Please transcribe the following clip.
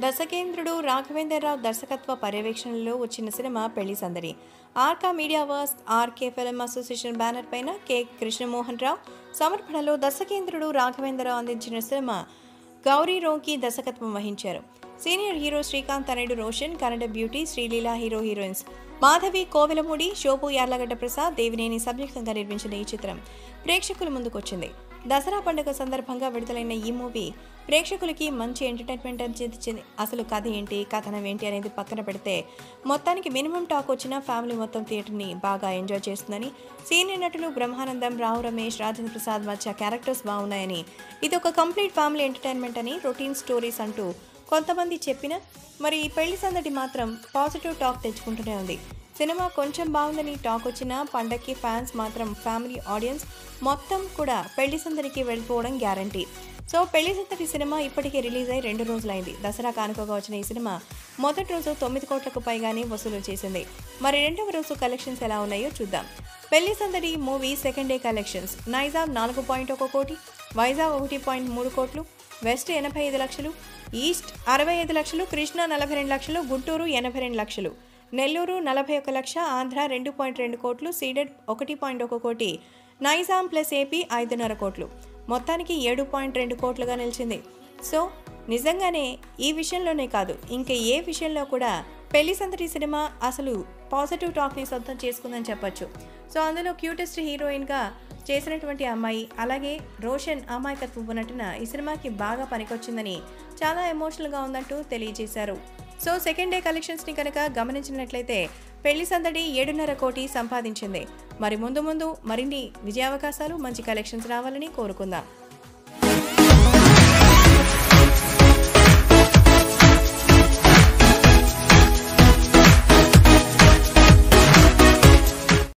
దర్శకేంద్రుడు రాఘవేంద్రరావు దర్శకత్వ పర్యవేక్షణలో వచ్చిన cinema Pelli Sandadi Arka media works RK film association banner పైన కె కృష్ణమోహన్ రావు సమర్పణలో దర్శకేంద్రుడు రాఘవేంద్రరావు అందించిన సినిమా గౌరీ రోకి దర్శకత్వం వహించారు సీనియర్ హీరో శ్రీకాంత్ తనయుడు Roshan Kannada beauty Sreeleela hero heroines Madhavi Kovelamudi Shobu Yarlagadda Prasad Devineni సంయుక్తంగా నిర్మించిన ఈ చిత్రం ప్రేక్షకుల ముందుకొచ్చింది దసరా పండుగ సందర్భంగా విడుదలైన ఈ మూవీ ప్రేక్షకులకి మంచి ఎంటర్టైన్మెంట్ అందించింది అసలు కథ ఏంటి కథనం ఏంటి అనేది పక్కన పెడితే మొత్తానికి మినిమం టాక్ వచ్చిన ఫ్యామిలీ మొత్తం థియేటర్ని బాగా ఎంజాయ్ చేస్తుందని సీనియర్ నటులు బ్రహ్మానందం రావు రమేష్ రాజేంద్ర ప్రసాద్ మధ్య క్యారెక్టర్స్ బాగున్నాయని ఇది ఒక కంప్లీట్ ఫ్యామిలీ ఎంటర్టైన్మెంట్ అని రొటీన్ స్టోరీస్ అంటూ కొంతమంది చెప్పిన మరి ఈ పెళ్లి సందడి మాత్రం పాజిటివ్ టాక్ తెచ్చుకుంటూనే ఉంది సినిమా కొంచెం బాగుందని టాక్ వచ్చినా పండక్కి ఫ్యాన్స్ మాత్రం ఫ్యామిలీ ఆడియన్స్ మొత్తం కూడా పెళ్లి సందడికి వెళ్ళిపోవడం గ్యారంటీ సో పెళ్లి సందడి సినిమా ఇప్పటికే రిలీజ్ అయి రెండు రోజులైంది దసరా కానుకగా వచ్చిన ఈ సినిమా మొదటి రోజు తొమ్మిది కోట్లకు పైగానే వసూలు చేసింది మరి రెండవ రోజు కలెక్షన్స్ ఎలా ఉన్నాయో చూద్దాం Pelli Sandadi movie second day collections Nizam నాలుగు పాయింట్ ఒక కోటి వైజాగ్ ఒకటి పాయింట్ మూడు కోట్లు వెస్ట్ ఎనభై ఐదు లక్షలు ఈస్ట్ అరవై ఐదు లక్షలు కృష్ణా నలభై రెండు లక్షలు గుంటూరు ఎనభై రెండు లక్షలు నెల్లూరు నలభై ఒక లక్ష ఆంధ్ర రెండు పాయింట్ రెండు కోట్లు సీడెడ్ ఒకటి పాయింట్ ఒక కోటి నైజాం ప్లస్ ఏపీ ఐదున్నర కోట్లు మొత్తానికి ఏడు పాయింట్ రెండు కోట్లుగా నిలిచింది సో నిజంగానే ఈ విషయంలోనే కాదు ఇంకా ఏ విషయంలో కూడా పెళ్లి సందడి సినిమా అసలు పాజిటివ్ టాక్ని సొంతం చేసుకుందని చెప్పొచ్చు సో అందులో క్యూటెస్ట్ హీరోయిన్గా చేసినటువంటి అమ్మాయి అలాగే రోషన్ అమాయకత్వ నటన ఈ సినిమాకి బాగా పనికొచ్చిందని చాలా ఎమోషనల్గా ఉందంటూ తెలియజేశారు సో సెకండ్ డే కలెక్షన్స్ని కనుక గమనించినట్లయితే పెళ్లి సందడి ఏడున్నర కోటి సంపాదించింది మరి ముందు ముందు మరిన్ని విజయావకాశాలు మంచి కలెక్షన్స్ రావాలని కోరుకుందాం